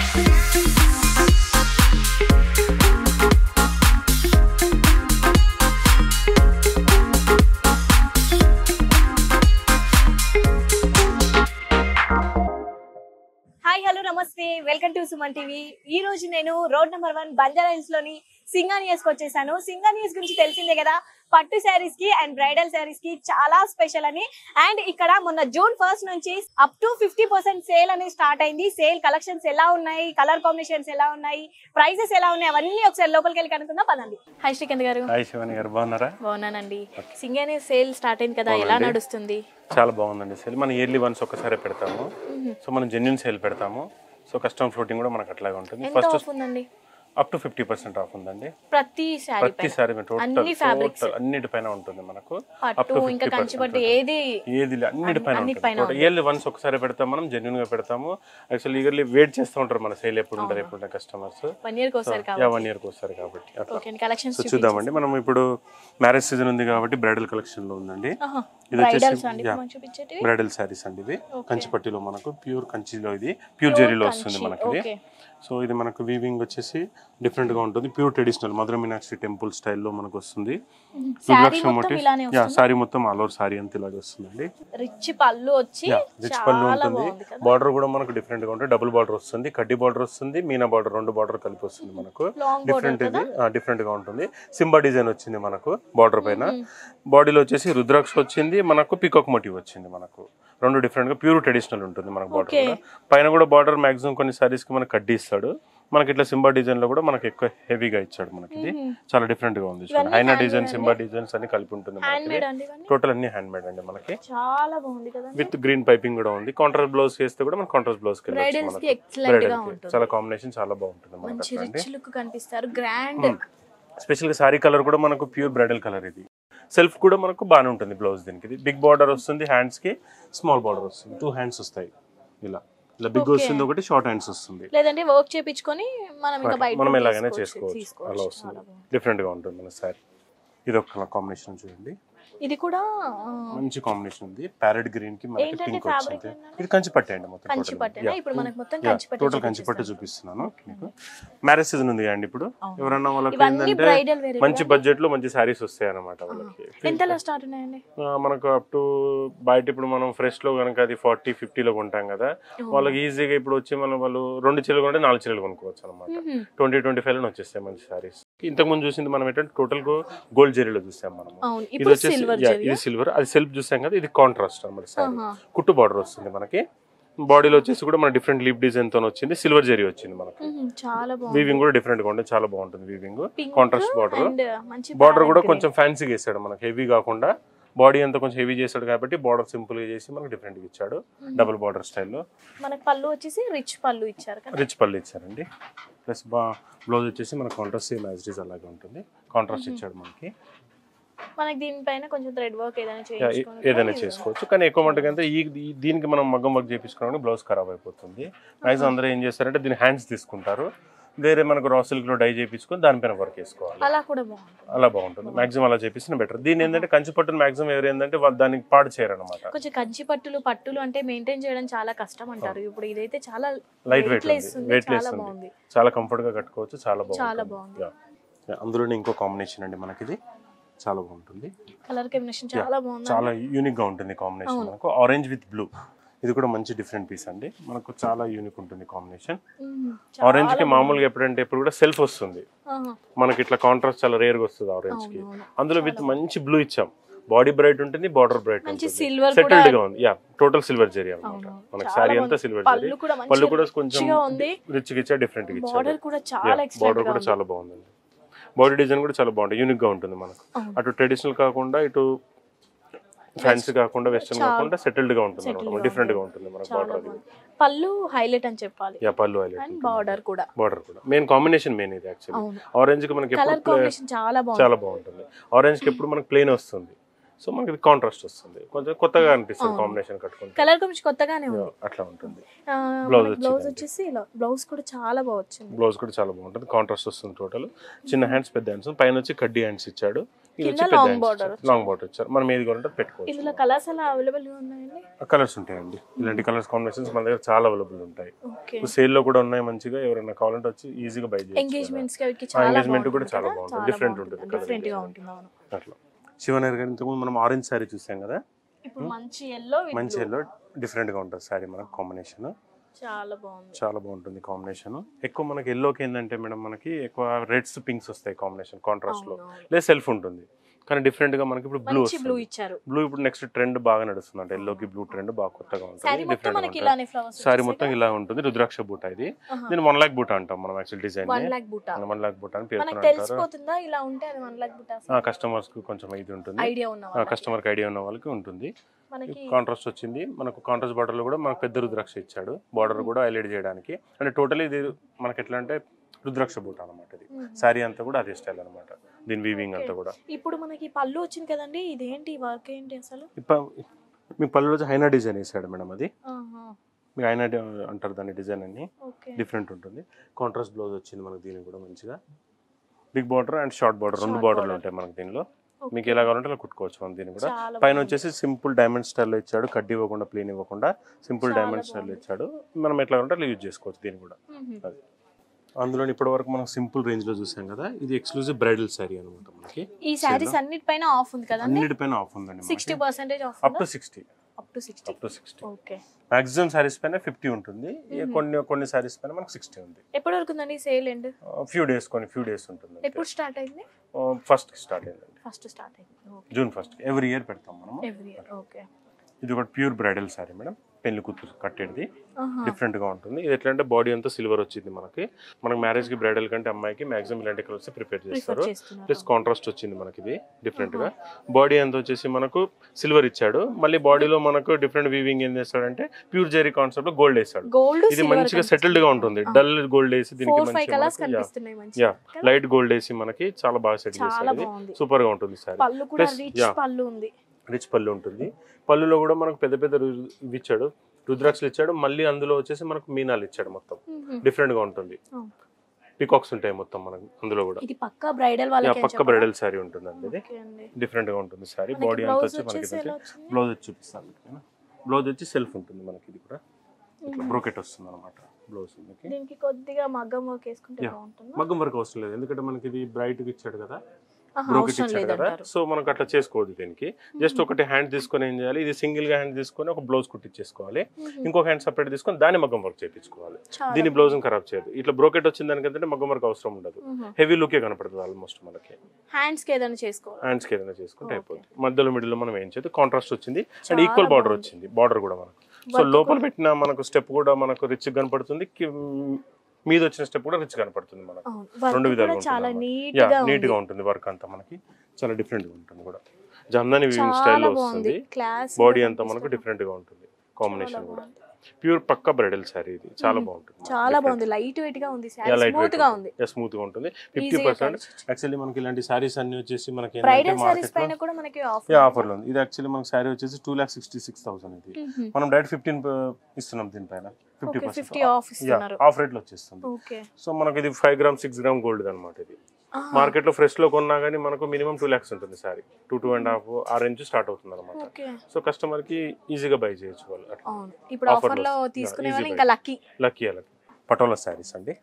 Hi hello నమస్తే welcome to Suman TV ఈ రోజు నేను road number one Banjara Hills లోని సింగానియస్ కి వచ్చేసాను సింగానియస్ గురించి తెలిసిందే కదా పట్టు శారీస్ కి అండ్ బ్రైడల్ శారీస్ కి చాలా స్పెషల్ అని అండ్ ఇక్కడ మొన్న జూన్ ఫస్ట్ నుంచి up to fifty percent sale అనేది స్టార్ట్ అయింది సేల్ కలెక్షన్స్ ఎలా ఉన్నాయి కలర్ కాంబినేషన్స్ ఎలా ఉన్నాయి ప్రైసెస్ ఎలా ఉన్నాయి అవన్నీ ఒకసారి లోపలికి వెళ్ళి కనుక్కుందాం పదండి హాయ్ శ్రీకాంత్ గారు హాయ్ శివాని గారు బాగున్నారా బాగున్నానండి సింగానియస్ సేల్ స్టార్ట్ అయింది కదా ఎలా నడుస్తుంది చాలా బాగుందండి సేల్ మనం ఇయర్లీ వన్స్ ఒక్కసారి పెడతాము సో మనం జెన్యున్ సేల్ పెడతాము సో కస్టమర్ ఫ్లోటింగ్ కూడా మనకు అట్లాగే ఉంటుంది ఎంత ఫస్ట్ ఆఫ్ ఉందండి up to fifty percent off ఉందండి ప్రతి శారీ ప్రతిసారి టోటల్ అన్ని fabrics. టోటల్ అన్నిటిపైన ఉంటుంది మనకు అప్ పట్టు టు ఇంకా ఫిఫ్టీ కంచి పట్టు పర్సెంట్ ఏది ఏది లే- అన్నిటిపైన అన్నిటిపైన ఉంటుంది ఇయర్లీ వన్స్ ఒకసారి పెడతాం మనం జెన్యున్ గా పెడతాము యాక్చువల్లీ ఈగర్లీ వెయిట్ చేస్తూ ఉంటారు మన సేల్ ఎప్పుడు ఉంటారు ఎప్పుడు ఉంటారు కస్టమర్స్ వన్ ఇయర్ ఒకసారి యా వన్ ఇయర్కి వస్తారు కాబట్టి అట్లా ఓకే కలెక్షన్స్ సో చూద్దామండి మనం ఇప్పుడు మ్యారేజ్ సీజన్ ఉంది కాబట్టి బ్రైడల్ కలెక్షన్ లో ఉందండి ఇది బ్రైడల్స్ వచ్చేసి అండి యా, మనం చూపించేటివి బ్రైడల్ శారీస్ అండి ఇవి కంచిపట్టిలో మనకు ప్యూర్ కంచిలో ఇది ప్యూర్ జెరీలో వస్తుంది మనకి ఇది ఓకే సో ఇది మనకు వీవింగ్ వచ్చేసి డిఫరెంట్ గా ఉంటుంది pure traditional Madurai Meenakshi temple స్టైల్లో మనకు వస్తుంది శారీ రుద్రాక్ష మొత్తం motifs. ఇలానే యా సారీ మొత్తం ఆల్ ఓవర్ సారీ అంతా ఇలాగే వస్తుందండి రిచ్ పళ్ళు వచ్చి యా రిచ్ పళ్ళు చాలా ఉంటుంది బాగుంది కదా బార్డర్ కూడా మనకు డిఫరెంట్ గా ఉంటుంది డబుల్ బార్డర్ వస్తుంది కడ్డీ బార్డర్ వస్తుంది మీనా బార్డర్ రెండు బార్డర్ కలిపి వస్తుంది మనకు లాంగ్ డిఫరెంట్ ఇది డిఫరెంట్ గా ఉంటుంది సింబా డిజైన్ వచ్చింది మనకు బార్డర్ పైన బాడీలో వచ్చేసి రుద్రాక్ష వచ్చింది మనకు పికాక్ మోటివ్ వచ్చింది మనకు రెండు డిఫరెంట్ గా ప్యూర్ ట్రెడిషనల్ ఉంటుంది మనకు బార్డర్ Okay. కూడా పైన కూడా బార్డర్ మాక్సిమం కొన్ని సారీస్ కి మనకు కడ్డీ ఇస్తాడు మనకి ఇట్లా సింబా డిజైన్ లో కూడా మనకి ఎక్కువ హెవీగా ఇచ్చాడు మనకి ఇది చాలా డిఫరెంట్ గా ఉంది చూడండి హైనా డిజైన్ సింబా డిజైన్స్ అన్ని కలిపి ఉంటుంది హ్యాండ్ మనకి మేడ్ అండి ఇవన్నీ టోటల్ అన్ని హ్యాండ్ మేడ్ అండి మనకి చాలా బాగుంది కదా విత్ గ్రీన్ పైపింగ్ కూడా ఉంది కాంట్రాస్ట్ బ్లౌజ్ చేస్తే కూడా మన కాంట్రాస్ట్ బ్లౌజ్ కి బ్రైడల్స్ కి ఎక్సలెంట్ గా ఉంటుంది చాలా కాంబినేషన్ చాలా బాగుంటుంది మనకి మంచి అట్లా అండి రిచ్ లుక్ కనిపిస్తారు గ్రాండ్ స్పెషల్ గా సారీ కలర్ కూడా మనకు ప్యూర్ బ్రైడల్ కలర్ ఇది సెల్ఫ్ కూడా మనకు బాగానే ఉంటుంది బ్లౌజ్ దీనికి ఇది బిగ్ బార్డర్ వస్తుంది హ్యాండ్స్ కి స్మాల్ బార్డర్ వస్తుంది టూ హ్యాండ్స్ వస్తాయి ఇలా ఇలా బిగ్ వస్తుంది ఒకటి షార్ట్ హ్యాండ్స్ వస్తుంది లేదంటే వర్క్ చేపించుకొని మనం ఇంకా బయట మనం నుంచి ఎలాగైనా తీసుకోవచ్చు, చేసుకోవచ్చు అలా తీసుకోవచ్చు. వస్తుంది చాలా బాగుంది. డిఫరెంట్ గా ఉంటుంది మన సారీ ఇది ఒక కాంబినేషన్ చూడండి ఇది కూడా ఆ, మంచి కాంబినేషన్ ఉంది ప్యారెట్ గ్రీన్ కి మనకి ఏంటంటే పింక్ fabric వచ్చింది ఏంటంటే? ఇది కంచి పట్టే అండి మొత్తం కంచి total. పట్టేనా Yeah. ఇప్పుడు మనకు మొత్తం Yeah, కంచి పట్టు టోటల్ కంచి పట్టు చూపిస్తున్నాను మీకు మ్యారేజ్ సీజన్ ఉంది అండి ఇప్పుడు అవును. ఎవరన్నా వాళ్ళకి ఇవన్నీ ఏంటంటే బ్రైడల్ వేరే మంచి బడ్జెట్ లో మంచి శారీస్ వస్తాయి అన్నమాట వాళ్ళకి ఎంతలో స్టార్ట్ ఉన్నాయండి ఆ, మనకు అప్ టు బయట ఇప్పుడు మనం ఫ్రెష్ లో కనుక అది ఫార్టీ ఫిఫ్టీలో కొంటాం కదా వాళ్ళకి ఈజీగా ఇప్పుడు వచ్చి మనం వాళ్ళు రెండు చీరలు కొంటే నాలుగు చీరలు కొనుక్కోవచ్చు అనమాట మ్మ్. ట్వంటీ ట్వంటీ ఫైవ్ లో వచ్చేస్తాయి మంచి శారీస్ ఇంతకు ముందు చూసింది మనం ఏంటంటే టోటల్ గోల్డ్ జెరీలో చూసాం మనం అవును ఇది ఇప్పుడు వచ్చేసి సిల్వర్ yeah, ఇది సిల్వర్ అది సెల్ఫ్ చూసాం కదా ఇది కాంట్రాస్ట్ అన్నమాట శారీ ఆహా. కుట్టు బార్డర్ వస్తుంది మనకి బాడీలో వచ్చేసి కూడా మన డిఫరెంట్ లీప్ డిజైన్ తో వచ్చింది సిల్వర్ జెరీ వచ్చింది మనకి చాలా బాగుంది వీవింగ్ కూడా డిఫరెంట్ గా ఉంటుంది చాలా బాగుంటుంది weaving Pink contrast border and మంచి బార్డర్ కూడా parrot కొంచెం ఫ్యాన్సీగా వేసాడు మనకి హెవీ కాకుండా బాడీ అంతా కొంచెం హెవీ చేశాడు కాబట్టి బార్డర్ సింపుల్ గా చేసి మనకి డిఫరెంట్ గా ఇచ్చాడు డబుల్ బార్డర్ స్టైల్లో green. మనకి పళ్ళు వచ్చేసి రిచ్ పళ్ళు ఇచ్చారు కదా రిచ్ పళ్ళు ఇచ్చారండి ప్లస్ బా బ్లౌజ్ వచ్చేసి మన కాంట్రాస్ట్ సేమ్ యాజ్ ఇట్ అలాగే ఉంటుంది కాంట్రాస్ట్ ఇచ్చాడు మనకి మనకి దీనిపైన కొంచెం థ్రెడ్ వర్క్ ఏదైనా యా, చేయించుకొని ఏదైనా చేసుకోవచ్చు కానీ ఎక్కువ మటుకు అంటే ఈ ఈ- దీనికి మనం మగ్గం వర్క్ చేపించుకోవడానికి బ్లౌజ్ ఖరాబ్ అయిపోతుంది మ్యాక్సిమం అందరూ ఏం చేస్తారంటే దీని హ్యాండ్స్ తీసుకుంటారు వేరే మనకు రా సిల్క్ లో డై చేయించుకొని దానిపైన వర్క్ వేసుకోవాలి అలా కూడా బాగుంటుంది అలా బాగుంటుంది మాక్సిమం అలా చేపిస్తే బెటర్ దీని ఏంటంటే కంచి పట్టును మాక్సిమం ఎవరు ఏంటంటే వాళ్ళు దానికి పాడు చేయరనమాట కొంచెం కంచి పట్టులు పట్టులు అంటే మెయింటైన్ చేయడం చాలా కష్టం అంటారు ఇప్పుడు ఇదైతే చాలా లైట్ వెయిట్ weightless ఉంది ఉంది, వెయిట్ లెస్ చాలా ఉంది బాగుంది చాలా కంఫర్ట్ గా కట్టుకోవచ్చు చాలా చాలా బాగుంటుంది బాగుంది. Yeah. Yeah, అందులోనే ఇంకో కాంబినేషన్ అండి మనకి ఇది చాలా బాగుంటుంది కలర్ కాంబినేషన్ చాలా బాగుంది చాలా యూనిక్ గా ఉంటుంది కాంబినేషన్ మనకు ఆరెంజ్ విత్ బ్లూ ఇది కూడా మంచి డిఫరెంట్ పీస్ అండి మనకు చాలా యూనిక్ ఉంటుంది కాంబినేషన్ మ్మ్. ఆరెంజ్ కి మామూలుగా ఎప్పుడంటే ఇప్పుడు కూడా సెల్ఫ్ వస్తుంది ఆహా. మనకి ఇట్లా కాంట్రాస్ట్ చాలా రేర్ గా వస్తుంది ఆరెంజ్ కి అవునవును. అందులో విత్ మంచి బ్లూ ఇచ్చాం బాడీ బ్రైట్ ఉంటుంది బార్డర్ బ్రైట్ మంచి ఉంటుంది సిల్వర్ కూడా సెటిల్డ్ గా ఉంది యా టోటల్ సిల్వర్ జరీ అన్నమాట అవును. మనకి చాలా సారీ అంతా బాగుంది. సిల్వర్ జరీ పళ్ళు కూడా మంచి పళ్ళు కూడా కొంచెం రిచ్గా ఉంది రిచ్ గా ఇచ్చా డిఫరెంట్ గా ఇచ్చాడు బార్డర్ కూడా చాలా ఎక్సలెంట్ బార్డర్ కూడా చాలా బాగుందండి బాడీ డిజైన్ కూడా చాలా బాగుంటుంది యూనిక్ గా ఉంటుంది మనకు అవును. అటు ట్రెడిషనల్ కాకుండా ఇటు ఫ్యాన్సీ కాకుండా వెస్టర్న్ కాకుండా సెటిల్డ్ గా ఉంటుంది అనమాట డిఫరెంట్ గా ఉంటుంది మన చాలా బార్డర్ అది బాగుంది పళ్ళు హైలైట్ అని చెప్పాలి యా పళ్ళు అండ్ హైలైట్ బార్డర్ కూడా బార్డర్ కూడా మెయిన్ కాంబినేషన్ మెయిన్ ఇది యాక్చువల్లీ అవును ఆరెంజ్ కి మనకి కలర్ ఎప్పుడు కాంబినేషన్ చాలా బాగుంది చాలా బాగుంటుంది ఆరెంజ్ కి ఎప్పుడు మనకి ప్లేన్ వస్తుంది సో మనకి ఇది కాంట్రాస్ట్ వస్తుంది కొంచెం కొత్తగా అనిపిస్తుంది కాంబినేషన్ కట్టుకుంటే కలర్ కాంబినేషన్ కొత్తగానే ఉంది Yeah, అట్లా ఉంటుంది ఆ, Blouse మనకి బ్లౌజ్ వచ్చిందండి. వచ్చేసి ఇలా బ్లౌజ్ కూడా చాలా బాగా వచ్చింది బ్లౌజ్ కూడా చాలా బాగుంటుంది కాంట్రాస్ట్ వస్తుంది టోటల్ చిన్న హ్యాండ్స్ పెద్ద హ్యాండ్స్ పైన వచ్చి కడ్డీ హ్యాండ్స్ ఇచ్చాడు ఇది కింద వచ్చి long పెద్ద border లాంగ్ బార్డర్ వచ్చారు మనం ఏది కావాలంటే అది పెట్టుకోవచ్చు ఇందులో కలర్స్ అలా అవైలబుల్ గా ఉన్నాయండి కలర్స్ ఉంటాయండి ఇలాంటి కలర్స్ కాంబినేషన్స్ మన దగ్గర చాలా అవైలబుల్ ఉంటాయి ఓకే సేల్ లో కూడా ఉన్నాయి మంచిగా ఎవరైనా కావాలంటే వచ్చి ఈజీగా బై చేయొచ్చు ఎంగేజ్మెంట్స్ కి చాలా ఎంగేజ్మెంట్ కూడా బాగుంటుంది చాలా కదా? బాగుంటుంది చాలా డిఫరెంట్ బాగుంటుంది. ఉంటుంది colour డిఫరెంట్ గా engagement. ఉంటుంది అవును అట్లా శివనగర్ గారి ఇంతకుముందు మనం ఆరెంజ్ శారీ చూసాం కదా ఇప్పుడు మంచి ఎల్లో మంచి ఎల్లో డిఫరెంట్ గా ఉంటుంది శారీ మనకు కాంబినేషన్ చాలా బాగుంది చాలా బాగుంటుంది కాంబినేషన్ ఎక్కువ మనకి ఎల్లోకి ఏంటంటే మేడం మనకి ఎక్కువ రెడ్స్ పింక్స్ వస్తాయి కాంబినేషన్ కాంట్రాస్ట్ లో అవును, అవును. లేదా సెల్ఫ్ ఉంటుంది కానీ డిఫరెంట్ గా మనకి ఇప్పుడు బ్లూ మంచి బ్లూ వస్తుంది ఇచ్చారు బ్లూ ఇప్పుడు నెక్స్ట్ ట్రెండ్ బాగా నడుస్తుంది అంటే ఎల్లోకి బ్లూ ట్రెండ్ బాగా కొత్తగా శారీ ఉంటుంది మొత్తం డిఫరెంట్ మనకి ఇలానే ఫ్లవర్స్ శారీ మొత్తం ఇలా ఉంటుంది రుద్రాక్ష బూట ఇది దీని వన్ లాక్ బూట అంటాం మనం యాక్చువల్ డిజైన్ వన్ లాక్ బూటా వన్ లాక్ బూట అని పేరు మనకు అంటారు తెలిసిపోతుందా ఇలా ఉంటే అది వన్ లాక్ బూటా కస్టమర్స్ కు కొంచెం ఇది ఉంటుంది ఐడియా ఉన్న కస్టమర్ కి ఐడియా ఉన్న వాళ్ళకి ఉంటుంది మనకి కాంట్రాస్ట్ వచ్చింది మనకు కాంట్రాస్ట్ బార్డర్ లో కూడా మనకు పెద్ద రుద్రాక్ష ఇచ్చాడు బార్డర్ కూడా హైలైట్ చేయడానికి అంటే టోటల్ ఇది మనకి ఎట్లా అంటే రుద్రాక్ష బూట అనమాట ఇది మ్మ్. శారీ అంతా కూడా అదే స్టైల్ అనమాట దీని వీవింగ్ అంతా కూడా ఇప్పుడు మనకి పళ్ళు వచ్చింది కదండి ఇదేంటి వర్క్ ఏంటి అసలు ఇప్ప మీ పళ్ళు రోజు హైనా డిజైన్ వేసాడు మేడం అది ఆహా, మీకు హైనా డి- అంటారు దాని డిజైన్ అని ఓకే డిఫరెంట్ ఉంటుంది కాంట్రాస్ట్ బ్లౌజ్ వచ్చింది మనకి దీనికి కూడా మంచిగా big border and short border రెండు Short బార్డర్లు border. ఉంటాయి మనకి దీనిలో ఓకే. మీకు ఎలా కావాలంటే అలా కుట్టుకోవచ్చు మనం దీన్ని కూడా చాలా పైన బాగుంది. వచ్చేసి సింపుల్ డైమండ్ స్టైల్లో ఇచ్చాడు కడ్డీ ఇవ్వకుండా ప్లేన్ ఇవ్వకుండా సింపుల్ చాలా డైమండ్ స్టైల్లో బాగుంది. ఇచ్చాడు మనం ఎట్లా కావాలంటే అలా యూజ్ చేసుకోవచ్చు దీన్ని కూడా మ్మ్. అది అందులో ఇప్పటి వరకు మనం సింపుల్ రేంజ్ లో చూసాం కదా ఇది ఎక్స్క్లూజివ్ బ్రైడల్ శారీ అనమాట మనకి ఈ శారీస్ అన్నిటిపైన ఆఫ్ ఉంది కదండి అన్నిటిపైన ఆఫ్ ఉందండి sixty percentage off up to sixty up to sixty up to sixty okay maximum saris పైన ఫిఫ్టీ ఉంటుంది ఇక కొన్ని కొన్ని శారీస్ పైన మనకు సిక్స్టీ ఉంది ఎప్పటి వరకు ఉందండి సేల్ ఎండ్ ఫ్యూ డేస్ కొన్ని ఫ్యూ డేస్ ఉంటుంది ఎప్పుడు స్టార్ట్ అయింది ఫస్ట్ స్టార్ట్ అయిందండి ఫస్ట్ స్టార్ట్ అయింది okay June first every year పెడతాం మనం ఎవ్రీ ఇయర్ ఓకే ఇది ఒకటి ప్యూర్ బ్రైడల్ శారీ మేడం పెళ్లి కూతురు కట్టేది డిఫరెంట్ గా ఉంటుంది ఇది ఎట్లా అంటే బాడీ అంతా సిల్వర్ వచ్చింది మనకి మనకి మ్యారేజ్ కి బ్రైడల్ కంటే అమ్మాయికి మాక్సిమం ఇలాంటి కలర్స్ ప్రిపేర్ ప్రిఫర్ చేస్తారు చేస్తున్నారు ప్లస్ కాంట్రాస్ట్ వచ్చింది మనకి ఇది డిఫరెంట్ గా బాడీ అంతా వచ్చేసి మనకు సిల్వర్ ఇచ్చాడు మళ్ళీ బాడీలో మనకు డిఫరెంట్ వీవింగ్ ఏం చేస్తాడంటే ప్యూర్ జెరీ కాన్సెప్ట్ లో గోల్డ్ వేసాడు గోల్డ్ ఇది మంచిగా సెటిల్డ్ గా ఉంటుంది డల్ గోల్డ్ వేసి దీనికి ఫోర్ ఫైవ్ కలర్స్ మంచి కనిపిస్తున్నాయి మంచి యా లైట్ గోల్డ్ వేసి మనకి చాలా బాగా సెట్ చాలా చేస్తాడు బాగుంది సూపర్ గా ఉంటుంది సారీ పళ్ళు కూడా Plus, రిచ్ yeah. పళ్ళు ఉంది రిచ్ పళ్ళు ఉంటుంది పళ్ళులో కూడా మనకు పెద్ద పెద్ద రు- ఇవి ఇచ్చాడు రుద్రాక్షలు ఇచ్చాడు మళ్ళీ అందులో వచ్చేసి మనకు మీనాలు ఇచ్చాడు మొత్తం మ్మ్. డిఫరెంట్ గా ఉంటుంది Oh. పికాక్స్ ఉంటాయి మొత్తం మనకు అందులో కూడా ఇది పక్కా బ్రైడల్ యా, వాళ్ళకి పక్క బ్రైడల్ శారీ ఉంటుంది అండి ఇది ఓకే అండి డిఫరెంట్ గా ఉంటుంది శారీ మనకి బాడీ అంతా బ్లౌజ్ వచ్చి మనకి వచ్చేసి ఎలా వచ్చింది బ్లౌజ్ వచ్చి చూపిస్తాను మీకు బ్లౌజ్ వచ్చి సెల్ఫ్ ఉంటుంది మనకి ఇది కూడా ఇట్లా బ్రోకెట్ వస్తుంది అనమాట బ్లౌజ్ మనకి దీనికి కొద్దిగా మగ్గం వర్క్ వేసుకుంటే Yeah. బాగుంటుంది మగ్గం వరకు అవసరం లేదు ఎందుకంటే మనకి ఇది బ్రైట్ ఇచ్చాడు కదా ఆహా, బ్రోకెట్ అవసరం ఇచ్చాడు కదా లేదంటారు సో మనకు అట్లా చేసుకోవద్దు దీనికి జస్ట్ ఒకటి హ్యాండ్ తీసుకొని ఏం చేయాలి ఇది సింగిల్ గా హ్యాండ్ తీసుకొని ఒక బ్లౌజ్ కుట్టించేసుకోవాలి ఇంకొక హ్యాండ్ సపరేట్ తీసుకొని దాన్ని మగ్గం వర్క్ చేయించుకోవాలి చాలా దీని బ్లౌజ్ ఖరాబ్ చేయదు ఇట్లా బ్రోకెట్ వచ్చిన దానికంటే మగ్గం వర్క్ అవసరం ఉండదు హెవీ లుకే కనపడుతుంది ఆల్మోస్ట్ మనకి హ్యాండ్స్ కి ఏదైనా చేసుకోవాలి హ్యాండ్స్ కి ఏదైనా చేసుకుంటే Okay. అయిపోతుంది మధ్యలో మిడిల్ మనం ఏం చేయదు కాంట్రాస్ట్ వచ్చింది అండ్ చాలా ఈక్వల్ బార్డర్ బాగుంది. వచ్చింది బార్డర్ కూడా మనకు సో Work లోపల కూడా- పెట్టిన మనకు స్టెప్ కూడా మనకు రిచ్ కనపడుతుంది కి- మీద వచ్చిన స్టెప్ కూడా రిచ్ కనపడుతుంది మనకు అవును. Work రెండు విధాలుగా కూడా ఉంటుంది చాలా అన్నమాట. నీట్ యా గా నీట్ గా ఉంది ఉంటుంది వర్క్ అంతా మనకి చాలా డిఫరెంట్ గా ఉంటుంది కూడా జమ్దాని వీవింగ్ చాలా స్టైల్లో బాగుంది వస్తుంది క్లాస్ బాడీ అంతా మనకు డిఫరెంట్ గా ఉంటుంది కాంబినేషన్ కూడా ప్యూర్ పక్క బ్రైడల్ శారీ ఇది చాలా బాగుంటుంది చాలా బాగుంది లైట్ వెయిట్ గా ఉంది శారీ లైట్ స్మూత్ గా ఉంది స్మూత్ గా ఉంటుంది ఫిఫ్టీ ఈజీగా పర్సెంట్ యాక్చువల్లీ మనకి ఇలాంటి శారీస్ అన్ని వచ్చేసి మనకి బ్రైడల్ శారీస్ మార్కెట్ పైన కూడా మనకి యా ఆఫర్ ఆఫర్ లో ఉంది ఇది యాక్చువల్లీ మనకి శారీ వచ్చేసి two lakh sixty six thousand ఇది మనం డైరెక్ట్ ఫిఫ్టీన్ ఇస్తున్నాం దీనిపైన fifty okay percent fifty off ఇస్తున్నారు ఆఫ్ రేట్ లో వచ్చేస్తుంది ఓకే సో మనకి ఇది five gram six gram gold అనమాట ఇది మార్కెట్ లో ఫ్రెష్ లో కొన్నా కానీ మనకు మినిమం టూ ల్యాక్స్ ఉంటుంది sari two two and half ఆ రేంజ్ స్టార్ట్ అవుతుంది అనమాట ఓకే సో కస్టమర్ కి ఈజీగా బై చేయొచ్చు వాళ్ళు అట్లా అవును ఇప్పుడు Offer ఆఫర్ లో లో. తీసుకునే Yeah, వాళ్ళు easy ఇంకా buy. లక్కీ లక్కీ అలాగే పటోలా శారీస్ అండి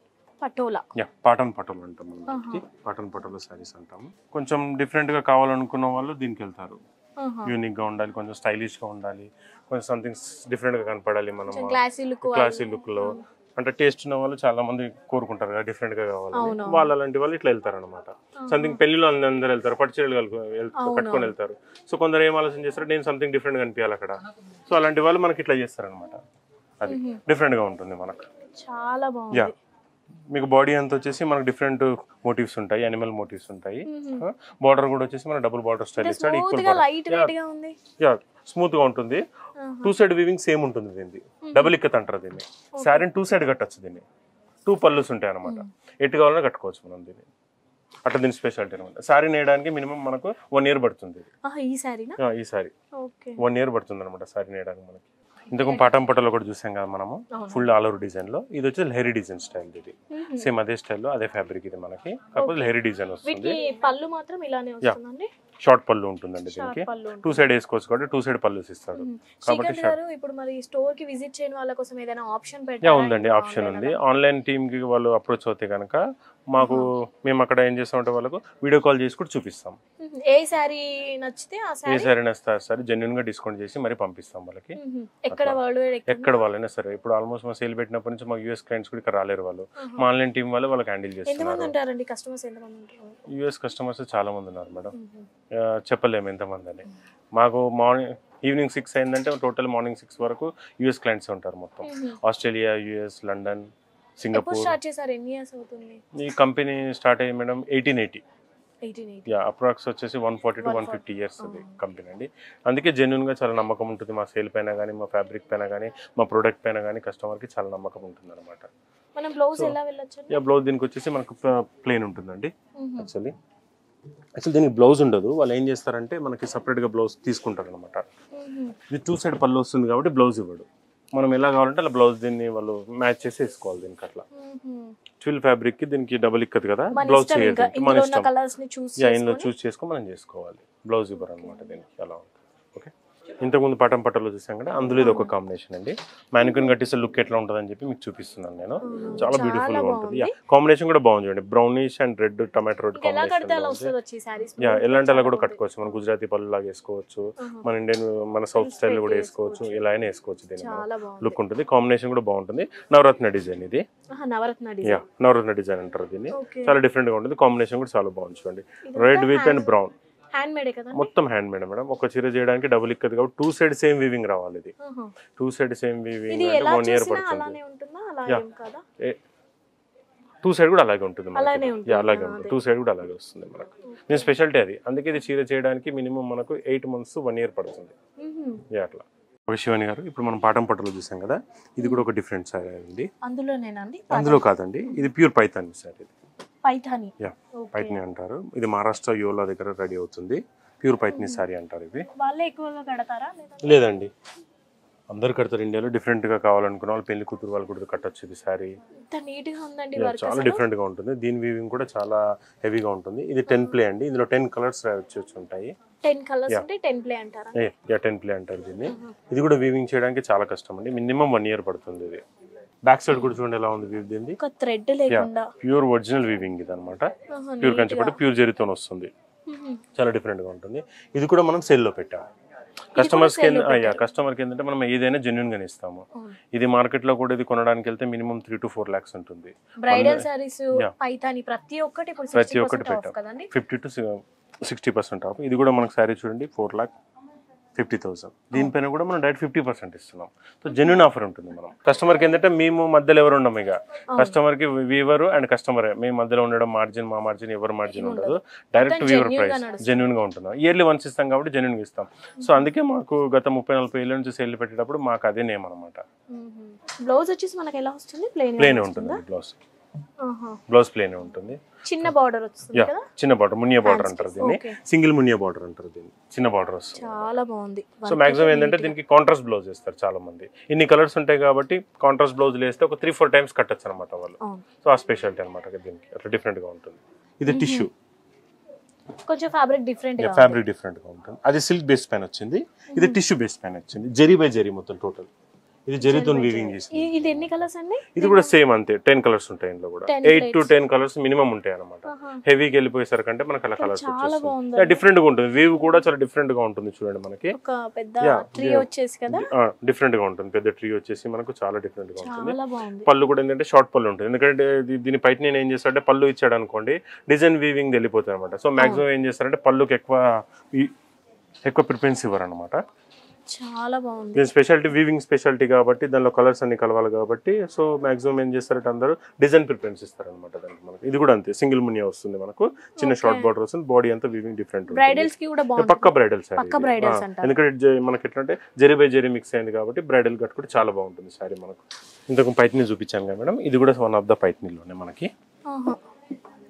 పటోలా యా పాటన్ పటోలా అంటాం మనం వీటికి. పాటన్ పటోలా శారీస్ అంటాము కొంచెం డిఫరెంట్ గా కావాలనుకున్న వాళ్ళు దీనికి వెళ్తారు యూనిక్ గా ఉండాలి కొంచెం స్టైలిష్ గా ఉండాలి కొంచెం సంథింగ్ డిఫరెంట్ గా కనపడాలి మనం క్లాసీ లుక్ క్లాసీ లుక్ లో అంటే టేస్ట్ ఉన్న వాళ్ళు చాలా మంది కోరుకుంటారు కదా డిఫరెంట్ గా కావాలి అవును. వాళ్ళు అలాంటి వాళ్ళు ఇట్లా వెళ్తారు అనమాట సంథింగ్ పెళ్లిలో అందరూ వెళ్తారు పట్టు చీరలు కలుపు- వెళ్- అవును. కట్టుకొని వెళ్తారు సో కొందరు ఏం ఆలోచన చేస్తారు నేను సంథింగ్ డిఫరెంట్ గా అనిపించాలి అక్కడ సో అలాంటి వాళ్ళు మనకి ఇట్లా చేస్తారు అనమాట అది డిఫరెంట్ గా ఉంటుంది మనకు చాలా యా బాగుంది మీకు బాడీ అంతా వచ్చేసి మనకు డిఫరెంట్ మోటివ్స్ ఉంటాయి అనిమల్ మోటివ్స్ ఉంటాయి బార్డర్ కూడా వచ్చేసి మన డబుల్ బార్డర్ స్టైల్ ఇచ్చాడు స్మూత్ ఈక్వల్ గా లైట్ వెయిట్ గా ఉంది యా స్మూత్ గా ఉంటుంది ఆహా. టూ సైడ్ వీవింగ్ సేమ్ ఉంటుంది దీన్ని డబుల్ ఇక్కత్ అంటారు దీన్ని శారీని టూ సైడ్ కట్టచ్చు దీన్ని టూ పళ్ళుస్ ఉంటాయి అనమాట ఎటు కావాలన్నా కట్టుకోవచ్చు మనం దీన్ని అట్లా దీని స్పెషాలిటీ అనమాట శారీ నేయడానికి మినిమం మనకు వన్ ఇయర్ పడుతుంది ఇది. ఆహా, ఈ శారీనా ఆ, ఈ శారీ ఓకే వన్ ఇయర్ పడుతుంది అనమాట శారీ నేయడానికి మనకి ఇంతకు పాటం పట్టలో కూడా చూసాం కదా మనము అవును. ఫుల్ ఆల్ ఓవర్ డిజైన్ లో ఇది వచ్చి లెహరీ డిజైన్ స్టైల్ ఇది మ్మ్. సేమ్ అదే స్టైల్లో అదే ఫ్యాబ్రిక్ ఇది మనకి కాకపోతే లెహరీ డిజైన్ వస్తుంది వీటికి పళ్ళు మాత్రం ఇలానే వస్తుందండి షార్ట్ పళ్ళు ఉంటుందండి షార్ట్ దీనికి పళ్ళు టూ సైడ్ వేసుకోవచ్చు కాబట్టి టూ సైడ్ పళ్ళు ఇస్తాడు మ్మ్. కాబట్టి శ్రీకాంత్ గారు ఇప్పుడు మరి స్టోర్ కి విజిట్ చేయని వాళ్ళ కోసం ఏదైనా ఆప్షన్ యా పెట్టారా ఉందండి ఇంకా ఆప్షన్ online ఉంది అలా? ఆన్లైన్ టీమ్ కి వాళ్ళు అప్రోచ్ అవుతే కనుక మాకు మేము అక్కడ ఏం చేస్తామంటే వాళ్ళకు వీడియో కాల్ చేసి కూడా చూపిస్తాం మ్మ్. ఏ శారీ నచ్చితే ఆ ఏ శారీ సరైన సరే జెన్యున్ గా డిస్కౌంట్ చేసి మరి పంపిస్తాం వాళ్ళకి మ్మ్. ఎక్కడ అట్లా. వాళ్ళు ఎక్కడ వాళ్ళైనా సరే ఇప్పుడు ఆల్మోస్ట్ మా సేల్ పెట్టినప్పటి నుంచి మా యూఎస్ క్లయింట్స్ కూడా ఇక్కడ రాలేరు వాళ్ళు మా ఆన్లైన్ టీం వాళ్ళు వాళ్ళకి హ్యాండిల్ ఎంతమంది చేస్తున్నారు ఉంటారండి కస్టమర్స్ ఎంతమంది ఉంటారు యూఎస్ కస్టమర్స్ చాలా మంది ఉన్నారు మేడం మ్మ్. ఆ, చెప్పలేము ఎంతమంది అని మాకు మార్నింగ్ ఈవినింగ్ సిక్స్ అయిందంటే టోటల్ మార్నింగ్ సిక్స్ వరకు యూఎస్ క్లయింట్స్ ఉంటారు మొత్తం మ్మ్. ఆస్ట్రేలియా యూఎస్ లండన్ ఎప్పుడు సింగపూర్ స్టార్ట్ చేశారు ఎన్ని ఇయర్స్ అవుతుంది ఈ కంపెనీ స్టార్ట్ అయ్యి madam eighteen eighty eighteen eighty yeah approx వచ్చేసి one forty to one fifty years అది కంపెనీ అండి అందుకే జెన్యున్ గా చాలా నమ్మకం ఉంటుంది మా సేల్ పైన కానీ మా ఫ్యాబ్రిక్ పైన కానీ మా ప్రొడక్ట్ పైన కానీ కస్టమర్కి చాలా నమ్మకం ఉంటుంది అనమాట మనం బ్లౌజ్ So, ఎలా వెళ్ళొచ్చు యా బ్లౌజ్ దీనికి వచ్చేసి మనకు ప్లేన్ ఉంటుందండి యాక్చువల్లీ యాక్చువల్ దీనికి బ్లౌజ్ ఉండదు వాళ్ళు ఏం చేస్తారంటే మనకి సపరేట్గా బ్లౌజ్ తీసుకుంటారు అనమాట ఇది టూ సైడ్ పళ్ళు వస్తుంది కాబట్టి బ్లౌజ్ ఇవ్వడు మనం ఎలా కావాలంటే అలా బ్లౌజ్ దీన్ని వాళ్ళు మ్యాచ్ చేసి వేసుకోవాలి దీనికి అట్లా ట్విల్ ఫ్యాబ్రిక్ కి దీనికి డబుల్ ఇక్కదు కదా మన బ్లౌజ్ ఇష్టం ఇంకా చేయదు మన ఇందులో ఉన్న ఇష్టం కలర్స్ ని చూస్ యా ఇందులో చూస్ చేసుకొని మనం చేసుకోవాలి బ్లౌజ్ ఇవ్వరు అనమాట దీనికి అలా ఉంటుంది ఓకే ఇంతకుముందు పటం పట్టలో చూసాం కదా అందులో ఇది ఒక కాంబినేషన్ అండి మ్యానిక్యూన్ కట్టేస్తే లుక్ ఎట్లా ఉంటుందని చెప్పి మీకు చూపిస్తున్నాను నేను చాలా బ్యూటిఫుల్ గా ఉంటుంది యా కాంబినేషన్ కూడా బాగుంది చూడండి brownish and red tomato red ఎలా కడితే అలా కాంబినేషన్ వస్తుంది వచ్చి సారీస్ యా ఎలాంటి అలా కూడా కట్టుకోవచ్చు మన గుజరాతీ పళ్ళు లాగా వేసుకోవచ్చు మన ఇండియన్ మన సౌత్ స్టైల్ కూడా వేసుకోవచ్చు ఇలా అయినా వేసుకోవచ్చు దీన్ని చాలా బాగుంది లుక్ ఉంటుంది కాంబినేషన్ కూడా బాగుంటుంది నవరత్న డిజైన్ ఇది ఆహా, Navaratna yeah design Navaratna design అంటారు దీన్ని ఓకే చాలా డిఫరెంట్ గా ఉంటుంది కాంబినేషన్ కూడా చాలా బాగుంది చూడండి red with and brown hand made కదా మొత్తం హ్యాండ్ మేడ్ మేడం ఒక చీర చేయడానికి డబుల్ ఇక్కది కాబట్టి టూ సైడ్ సేమ్ వీవింగ్ రావాలి ఇది ఆహా. టూ సైడ్ సేమ్ వీవింగ్ ఇది అంటే ఎలా వన్ ఇయర్ చూసినా పడుతుంది అలానే ఉంటుందా అలా Yeah. ఏం కదా టూ సైడ్ కూడా అలాగే ఉంటుంది మనకి. అలానే ఉంటుంది. Yeah, అలాగే ఆ, ఉంటుంది అదే. టూ సైడ్ కూడా అలాగే వస్తుంది మనకు దీని స్పెషాలిటీ అది అందుకే ఇది చీర చేయడానికి మినిమం మనకు ఎయిట్ మంత్స్ వన్ ఇయర్ పడుతుంది మ్మ్. Yeah, అట్లా ఒక శివాని గారు ఇప్పుడు మనం పాఠం పట్టులో చూసాం కదా ఇది కూడా ఒక డిఫరెంట్ సారీ అండి అందులోనేనండి అందులో కాదండి ఇది ప్యూర్ పైతాన్ సార్ ఇది పైథాని యా ఓకే. పైతని అంటారు ఇది మహారాష్ట్ర యోలా దగ్గర రెడీ అవుతుంది ప్యూర్ పైతని సారీ అంటారు ఇది వాళ్ళే ఎక్కువగా కడతారా లేదా లేదండి అందరు కడతారు ఇండియాలో డిఫరెంట్ గా కావాలనుకున్న వాళ్ళు పెళ్లి కూతురు వాళ్ళు కూడా కట్టొచ్చు ఇది సారీ ఇంత నీట్ గా ఉందండి Yeah, వర్క్ చాలా డిఫరెంట్ గా ఉంటుంది దీని వీవింగ్ కూడా చాలా హెవీగా ఉంటుంది ఇది టెన్ ప్లే అండి ఇందులో టెన్ కలర్స్ వచ్చి వచ్చి ఉంటాయి టెన్ కలర్స్ Yeah. ఉంటే టెన్ ప్లే అంటారా యా టెన్ ప్లే అంటారు దీన్ని ఇది కూడా వీవింగ్ చేయడానికి చాలా కష్టం అండి మినిమం వన్ ఇయర్ పడుతుంది ఇది బ్యాక్ సైడ్ కూడా చూడండి ఎలా ఉంది వీవ్ దీన్ని ఒక థ్రెడ్ లేకుండా ప్యూర్ ఒరిజినల్ వీవింగ్ ఇది అనమాట ఆహా, ప్యూర్ neat కంచి గా. పట్టు ప్యూర్ జరీతో వస్తుంది మ్మ్. చాలా డిఫరెంట్ గా ఉంటుంది ఇది కూడా మనం సేల్ లో పెట్టాం కస్టమర్స్ కి sale లో అయ్యా కస్టమర్ కి ఏంటంటే మనం ఏదైనా జెన్యున్ గానే ఇస్తాము అవును. ఇది మార్కెట్ లో కూడా ఇది కొనడానికి వెళ్తే minimum three to four lakhs ఉంటుంది బ్రైడల్ సారీస్ Yeah. పైతాని ప్రతి ఒక్కటి ఇప్పుడు ప్రతి సిక్స్టీ ఒక్కటి పర్సెంట్ ఆఫ్ పెట్టాం కదండి fifty to sixty percent off ఇది కూడా మనకు శారీ చూడండి ఫోర్ లాక్ ఫిఫ్టీ థౌసండ్ దీనిపైన కూడా మనం డైరెక్ట్ ఫిఫ్టీ పర్సెంట్ ఇస్తున్నాం సో జెన్యున్ ఆఫర్ ఉంటుంది మనం కస్టమర్కి ఏంటంటే మేము మధ్యలో ఎవరు ఉండం ఇక కస్టమర్కి వీవర్ అండ్ కస్టమర్ మేము మధ్యలో ఉండడం మార్జిన్ మా మార్జిన్ ఎవరు మార్జిన్ ఉండదు డైరెక్ట్ మొత్తం వీవర్ genuine గా ప్రైస్ నడుస్తుంది. జెన్యున్ గా ఉంటున్నాం ఇయర్లీ వన్స్ ఇస్తాం కాబట్టి జెన్యున్ గా ఇస్తాం సో అందుకే మాకు గత ముప్పై నలభై ఏళ్ళ నుంచి సేల్ పెట్టేటప్పుడు మాకు అదే నేమ్ అనమాట బ్లౌజ్ వచ్చేసి మనకి ఎలా వస్తుంది ప్లెయిన్ ప్లేనే ఉంటుంది బ్లౌజ్ బ్లౌజ్ ప్లేనే ఉంటుంది చిన్న బార్డర్ వస్తుంది యా కదా చిన్న బార్డర్ మునియా బార్డర్ Fancy. అంటారు దీన్ని Okay. సింగిల్ మునియా బార్డర్ అంటారు దీన్ని చిన్న బార్డర్ వస్తుంది చాలా బాగుంది సో మాక్సిమం ఏంటంటే దీనికి కాంట్రాస్ట్ బ్లౌజ్ వేస్తారు చాలా మంది ఇన్ని కలర్స్ ఉంటాయి కాబట్టి కాంట్రాస్ట్ బ్లౌజ్ వేస్తే ఒక త్రీ ఫోర్ టైమ్స్ కట్టచ్చు అనమాట వాళ్ళు అవును. సో ఆ స్పెషాలిటీ అనమాట దీనికి అట్లా డిఫరెంట్ గా ఉంటుంది ఇది టిష్యూ కొంచెం ఫ్యాబ్రిక్ డిఫరెంట్ గా ఫ్యాబ్రిక్ డిఫరెంట్ గా ఉంటుంది అది సిల్క్ బేస్ పైన వచ్చింది ఇది టిష్యూ బేస్ పైన వచ్చింది జరీ బై జరీ మొత్తం టోటల్ ఇది జరీతో వీవింగ్ చేసింది ఇ- ఇది ఎన్ని కలర్స్ అండి ఇది కూడా సేమ్ అంతే టెన్ కలర్స్ ఉంటాయి ఇందులో కూడా 10 eight to ten colours minimum ఉంటాయి అనమాట ఆహా. హెవీకి వెళ్ళిపోయేసరికంటే మనకు అలా కలర్స్ చాలా బాగుంది డిఫరెంట్ గా ఉంటుంది వీవ్ కూడా చాలా డిఫరెంట్ గా ఉంటుంది చూడండి మనకి ఒక పెద్ద Yeah, ట్రీ yeah. వచ్చేసి కదా డిఫరెంట్ గా ఉంటుంది పెద్ద ట్రీ వచ్చేసి మనకు చాలా డిఫరెంట్ గా ఉంటుంది చాలా బాగుంది పళ్ళు కూడా ఏంటంటే షార్ట్ పళ్ళు ఉంటుంది ఎందుకంటే దీ- దీని బయట నేను ఏం చేస్తాడంటే పళ్ళు ఇచ్చాడు అనుకోండి డిజైన్ వీవింగ్ వెళ్ళిపోతుంది అనమాట సో మాక్సిమం ఏం చేస్తారంటే పళ్ళుకి ఎక్కువ ఈ- ఎక్కువ ప్రిఫరెన్స్ ఇవ్వరు అనమాట చాలా బాగుంది దీని స్పెషాలిటీ వీవింగ్ స్పెషాలిటీ కాబట్టి దానిలో కలర్స్ అన్ని కలవాలి కాబట్టి సో మాక్సిమం ఏం చేస్తారంటే అందరూ డిజైన్ ప్రిఫరెన్స్ ఇస్తారనమాట దానికి మనకి ఇది కూడా అంతే సింగిల్ మునియా వస్తుంది మనకు చిన్న షార్ట్ బార్డర్ వస్తుంది బాడీ అంతా వీవింగ్ డిఫరెంట్ ఉంటుంది బ్రైడల్స్ కి కూడా బాగుంది పక్క బ్రైడల్ సారీ పక్క bridals అంటారు. ఎందుకంటే జ- మనకి ఎట్లా అంటే జరీ బై జరీ మిక్స్ అయింది కాబట్టి బ్రైడల్ కట్ కూడా చాలా బాగుంటుంది సారీ మనకు ఇంతకు పైట్ని చూపించాను కదా మేడం ఇది కూడా వన్ ఆఫ్ ద పైట్నీలోనే మనకి ఆహా.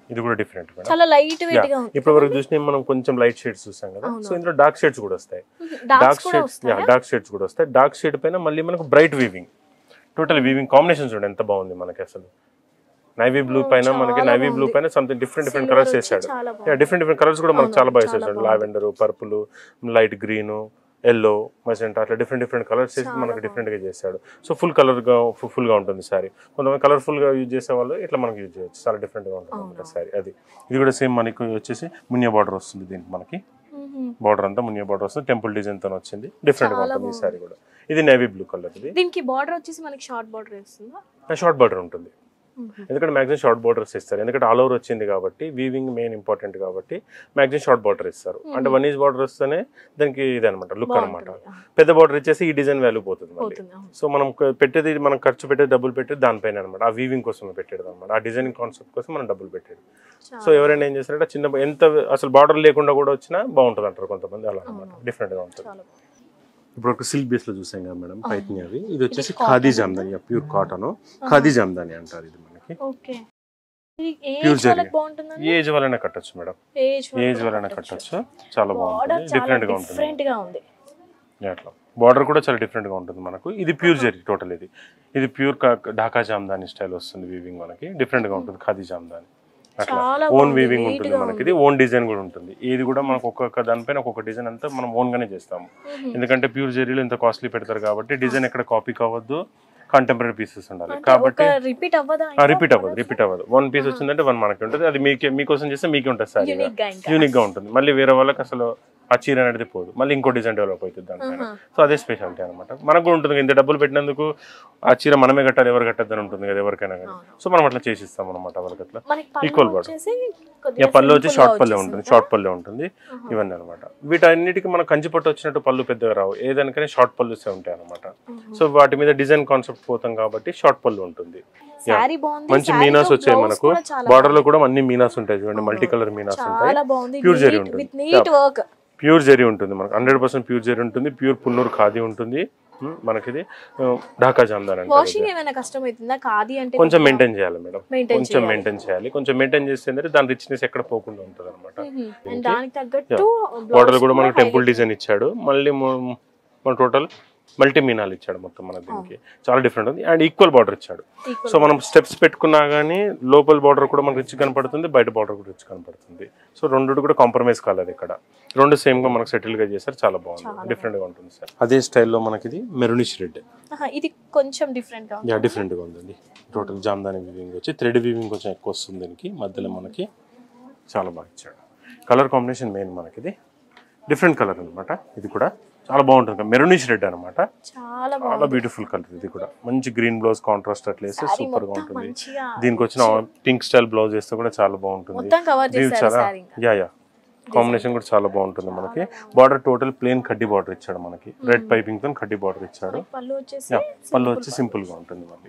ఇది కూడా డిఫరెంట్ మేడం చాలా లైట్ వెయిట్ గా ఉంది ఇప్పటి వరకు చూసిన మనం కొంచెం లైట్ షేడ్స్ చూసాం కదా అవును. సో ఇందులో డార్క్ షేడ్స్ కూడా వస్తాయి డార్క్స్ డార్క్ కూడా షేడ్స్ వస్తాయా డార్క్ షేడ్స్ కూడా వస్తాయి డార్క్ షేడ్ పైన మళ్ళీ మనకు bright weaving total weaving combination చూడండి ఎంత బాగుంది మనకి అసలు నైవీ బ్లూ ఓ, పైన మనకి చాలా నైవీ బ్లూ బాగుంది. పైన something different different Silver colours వచ్చి వేసాడు చాలా యా బాగుంది. డిఫరెంట్ డిఫరెంట్ కలర్స్ కూడా మనకు అవును, చాలా బాగా చాలా వేసాడు బాగుంది. Lavender purple light green yellow magenta అట్లా డిఫరెంట్ డిఫరెంట్ కలర్స్ చేసి చాలా మనకు బాగుంది. డిఫరెంట్ గా చేశాడు సో ఫుల్ కలర్ గా ఫుల్ గా ఉంటుంది సారీ కొంతమంది కలర్ఫుల్ గా యూజ్ చేసే వాళ్ళు ఇట్లా మనకి యూజ్ చేయొచ్చు చాలా డిఫరెంట్ గా ఉంటుంది అనమాట అవును. సారీ అది ఇది కూడా సేమ్ మనకి వచ్చేసి మునియా బార్డర్ వస్తుంది దీనికి మనకి మ్మ్. బార్డర్ అంతా మునియా బార్డర్ వస్తుంది టెంపుల్ డిజైన్ తో వచ్చింది డిఫరెంట్ గా చాలా ఉంటుంది ఈ బాగుంది. సారీ కూడా ఇది నేవీ బ్లూ కలర్ ఇది దీనికి బార్డర్ వచ్చేసి మనకి షార్ట్ బార్డర్ వస్తుందా షార్ట్ బార్డర్ ఉంటుంది ఎందుకంటే మ్యాక్సిమం షార్ట్ బార్డర్స్ ఇస్తారు ఎందుకంటే ఆల్ ఓవర్ వచ్చింది కాబట్టి వీవింగ్ మెయిన్ ఇంపార్టెంట్ కాబట్టి మ్యాక్సిమం షార్ట్ బార్డర్ ఇస్తారు అంటే వన్ ఈజ్ బార్డర్ వస్తేనే దానికి ఇది అనమాట లుక్ అనమాట పెద్ద బార్డర్ ఇచ్చేసి ఈ డిజైన్ వాల్యూ పోతుంది మళ్ళీ పోతుంది అవును. సో మనం క- పెట్టేది మనం ఖర్చు పెట్టేది డబ్బులు పెట్టేది దానిపైన అనమాట ఆ వీవింగ్ కోసం పెట్టేది అనమాట ఆ డిజైనింగ్ కాన్సెప్ట్ కోసం మనం డబ్బులు పెట్టేది సో చాలా ఎవరైనా ఏం చేస్తారంటే చిన్న ఎంత అసలు బార్డర్ లేకుండా కూడా వచ్చినా బాగుంటుంది అంటారు కొంతమంది అలా అనమాట అవును. డిఫరెంట్ గా ఉంటుంది చాలా బాగుంది. ఇప్పుడు ఒక సిల్క్ బేస్ లో చూసాం కదా మేడం పైత్ని అవి ఇది వచ్చేసి cotton ఖాదీ ఉందా? జామ్దాని ప్యూర్ కాటన్ ఖాదీ జామ్దాని అంటారు ఇది మనకి ఓకే ఇది ఏ Pure ఏజ్ వాళ్ళకి జరిగే. బాగుంటుందండి ఏజ్ వల్లనే కట్టొచ్చు మేడం ఏజ్ ఏజ్ వల్లనే కట్టొచ్చు చాలా బార్డర్ బాగుంటుంది చాలా డిఫరెంట్ గా ఉంటుంది డిఫరెంట్ గా ఉంది అట్లా బార్డర్ కూడా చాలా డిఫరెంట్ గా ఉంటుంది మనకు ఇది ప్యూర్ జెరీ టోటల్ ఇది ఇది ప్యూర్ ఢాకా జామ్దాని స్టైల్ వస్తుంది వీవింగ్ మనకి డిఫరెంట్ గా ఉంటుంది ఖాదీ జామ్దాని అట్లా చాలా ఓన్ బాగుంది, వీవింగ్ neat ఉంటుంది గా మనకి ఇది ఓన్ డిజైన్ కూడా ఉంటుంది ఇది కూడా మనకు ఒక్కొక్క దానిపైన ఒక్కొక్క డిజైన్ అంతా మనం ఓన్ గానే చేస్తాము మ్మ్. ఎందుకంటే ప్యూర్ జెరీలో ఇంత కాస్ట్లీ పెడతారు కాబట్టి డిజైన్ ఎక్కడ కాపీ కావద్దు కంటెంపరీ పీసెస్ ఉండాలి అంటే కాబట్టి ఒక రిపీట్ అవ్వదా రిపీట్ అవ్వదు రిపీట్ అవ్వదు వన్ పీస్ వచ్చిందంటే వన్ మనకి ఉంటుంది అది మీకే మీకోసం చేస్తే మీకే ఉంటుంది సారీ యూనిక్ గా ఇంకా యూనిక్ గా ఉంటుంది మళ్ళీ వేరే వాళ్ళకి అసలు ఆ చీర అనేది పోదు మళ్ళీ ఇంకో డిజైన్ డెవలప్ అవుతుంది దానిపైన ఆహా. సో అదే స్పెషాలిటీ అనమాట మనకు కూడా ఉంటుంది ఇంత డబ్బులు పెట్టినందుకు ఆ చీర మనమే కట్టాలి ఎవరు కట్టద్దని ఉంటుంది కదా ఎవరికైనా కానీ అవును. సో మనం అట్లా చేసిస్తాం అనమాట వాళ్ళకి అట్లా మనకి Equal పళ్ళు border. వచ్చేసి ఇక కొద్దిగా పళ్ళు వచ్చి simple షార్ట్ గా పల్లె ఉంటుంది వచ్చేసింది. షార్ట్ పల్లె ఉంటుంది ఆహా. ఇవన్నీ అనమాట వీటన్నిటికి మన కంచిపట్టు వచ్చినట్టు పళ్ళు పెద్దగా రావు ఏదానికైనా షార్ట్ పళ్ళుసే ఉంటాయి అనమాట ఆహా. సో వాటి మీద డిజైన్ కాన్సెప్ట్ పోతాం కాబట్టి షార్ట్ పళ్ళు ఉంటుంది శారీ బాగుంది మంచి శారీతో మీనాస్ వచ్చాయి blouse మనకు కూడా చాలా బార్డర్ లో కూడా అన్ని మీనాస్ ఉంటాయి చూడండి అవును. మల్టీ కలర్ మీనాస్ ఉంటాయి చాలా బాగుంది Pure జరీ ఉంటుంది. With neat work pure zari ఉంటుంది మనకు హండ్రెడ్ పర్సెంట్ ప్యూర్ జరీ ఉంటుంది ప్యూర్ పున్నూరు ఖాదీ ఉంటుంది ఉమ్, మనకిది ఆ, ఢాకా జామ్దాన్ అంటారు వాషింగ్ ఇది. ఏమైనా కష్టం అవుతుందా ఖాదీ అంటే కొంచెం మెయింటైన్ చేయాలి మేడం Maintain కొంచెం చేయాలి. మెయింటైన్ చేయాలి కొంచెం మెయింటైన్ చేస్తే ఏంటంటే దాని రిచ్నెస్ ఎక్కడ పోకుండా ఉంటుంది అనమాట అండ్ దానికి తగ్గట్టు బార్డర్ కూడా మనకు టెంపుల్ డిజైన్ ఇచ్చాడు మళ్ళీ మొ- మన టోటల్ మల్టీ మీనాలు ఇచ్చాడు మొత్తం మన దీనికి చాలా డిఫరెంట్ ఉంది అండ్ ఈక్వల్ బార్డర్ ఇచ్చాడు సో మనం స్టెప్స్ పెట్టుకున్నా కానీ లోపల బార్డర్ కూడా మనకు రిచ్ కనపడుతుంది బయట బార్డర్ కూడా రిచ్ కనపడుతుంది సో రెండు కూడా కాంప్రమైజ్ కాలేదు ఇక్కడ రెండు సేమ్ గా మనకు సెటిల్ గా చేశారు చాలా బాగుంది డిఫరెంట్ గా ఉంటుంది సార్ అదే స్టైల్లో మనకి ఇది మెరూనిష్ రెడ్ ఇది కొంచెం డిఫరెంట్ గా ఉంది యా డిఫరెంట్ గా ఉందండి టోటల్ జామ్దాని వీవింగ్ వచ్చి థ్రెడ్ వీవింగ్ కొంచెం ఎక్కువ వస్తుంది దీనికి మధ్యలో మనకి చాలా బాగా ఇచ్చాడు కలర్ కాంబినేషన్ మెయిన్ మనకి ఇది డిఫరెంట్ కలర్ అన్నమాట ఇది కూడా చాలా బాగుంటుంది మెరూనిష్ రెడ్ అన్నమాట చాలా చాలా బాగుంది బ్యూటిఫుల్ కలర్ ఇది కూడా మంచి గ్రీన్ బ్లౌజ్ కాంట్రాస్ట్ అట్లా వేస్తే శారీ సూపర్ గా మొత్తం ఉంటుంది మంచిగా దీనికి వచ్చిన పింక్ స్టైల్ బ్లౌజ్ వేస్తే కూడా చాలా బాగుంటుంది మొత్తం కవర్ ఇది చేశారు చాలా శారీ ఇంకా యా యా కాంబినేషన్ కూడా చాలా బాగుంటుంది మనకి బార్డర్ టోటల్ ప్లేన్ కడ్డీ బార్డర్ ఇచ్చాడు మనకి రెడ్ పైపింగ్ తో కడ్డీ బార్డర్ ఇచ్చాడు పళ్ళు వచ్చేసి యా పళ్ళు వచ్చి సింపుల్ గా ఉంటుంది మళ్ళీ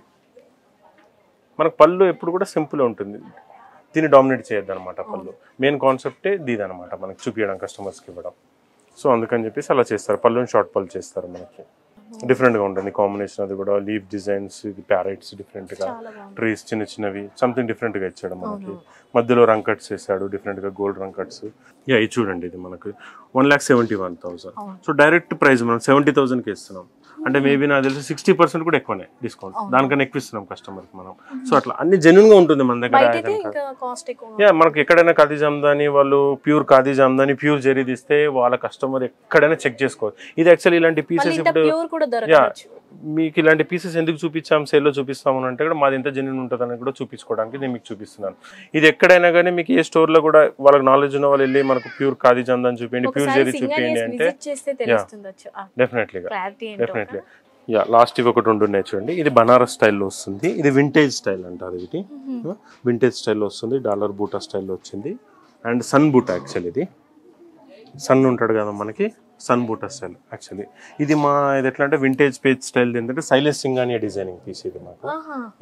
మనకు పళ్ళు ఎప్పుడు కూడా సింపుల్ ఉంటుంది దీన్ని డామినేట్ చేయొద్దు అనమాట పళ్ళు మెయిన్ కాన్సెప్టే దీని అనమాట మనకి చూపించడం కస్టమర్స్కి ఇవ్వడం సో అందుకని చెప్పేసి అలా చేస్తారు పళ్ళుని షార్ట్ పళ్ళు చేస్తారు మనకి డిఫరెంట్ గా ఉంటుంది కాంబినేషన్ అది కూడా లీవ్ డిజైన్స్ ఇది ప్యారెట్స్ డిఫరెంట్ గా చాలా బాగుంది ట్రీస్ చిన్న చిన్నవి సంథింగ్ డిఫరెంట్ గా ఇచ్చాడు మనకి మధ్యలో రంగ్ కట్స్ వేసాడు డిఫరెంట్ గా గోల్డ్ రంగ్ కట్స్ యా ఇది చూడండి ఇది మనకి one lakh seventy one thousand అవును. సో డైరెక్ట్ ప్రైస్ మనం సెవెంటీ థౌసండ్ కి ఇస్తున్నాం అంటే మేబీ నాకు తెలిసి సిక్స్టీ పర్సెంట్ కూడా ఎక్కువనే డిస్కౌంట్ దానికన్నా ఎక్కువ ఇస్తున్నాం కస్టమర్ కి మనం సో అట్లా అన్ని జెన్యున్ గా ఉంటుంది మన దగ్గర బయట అయితే item ఇంకా కాస్ట్ ఎక్కువ యా మనకి ఎక్కడైనా ఖాదీ జామ్దాని వాళ్ళు ప్యూర్ ఖాదీ జామ్దాని ప్యూర్ జరీ తీస్తే వాళ్ళ కస్టమర్ ఎక్కడైనా చెక్ చేసుకోవచ్చు ఇది యాక్చువల్లీ ఇలాంటి మళ్ళీ పీసెస్ ఇంత ఇప్పుడు ప్యూర్ కూడా దొరకవచ్చు మీకు ఇలాంటి పీసెస్ ఎందుకు చూపించాం సేల్లో చూపిస్తాము అని అంటే కూడా మాది ఎంత జెన్యున్ ఉంటుందని కూడా చూపించుకోవడానికి నేను మీకు చూపిస్తున్నాను ఇది ఎక్కడైనా కానీ మీకు ఏ store లో కూడా వాళ్ళకి నాలెడ్జ్ ఉన్న వాళ్ళు వెళ్ళి మనకు ప్యూర్ ఖాదీ జామ్దాని చూపించండి ప్యూర్ ఒకసారి జరీ చూపించండి సింగర్ అంటే విజిట్ చేస్తే తెలుస్తుండొచ్చు డెఫినెట్లీగా క్లారిటీ ఏంటో డెఫినెట్లీ యా లాస్ట్ ఇవి ఒకటి ఉండున్నాయి చూడండి ఇది బనారస్ స్టైల్లో వస్తుంది ఇది వింటేజ్ స్టైల్ అంటారు ఇది వింటేజ్ స్టైల్లో వస్తుంది డాలర్ బూటా స్టైల్లో వచ్చింది అండ్ సన్ బూటా యాక్చువల్ ఇది సన్ ఉంటాడు కదా మనకి సన్ బూటా స్టైల్ యాక్చువల్లీ ఇది మా ఇది ఎట్లా అంటే వింటేజ్ పేజ్ స్టైల్ ఏంటంటే సైలెన్స్ సింగానియా డిజైనింగ్ పీస్ ఇది మాకు ఆహా యా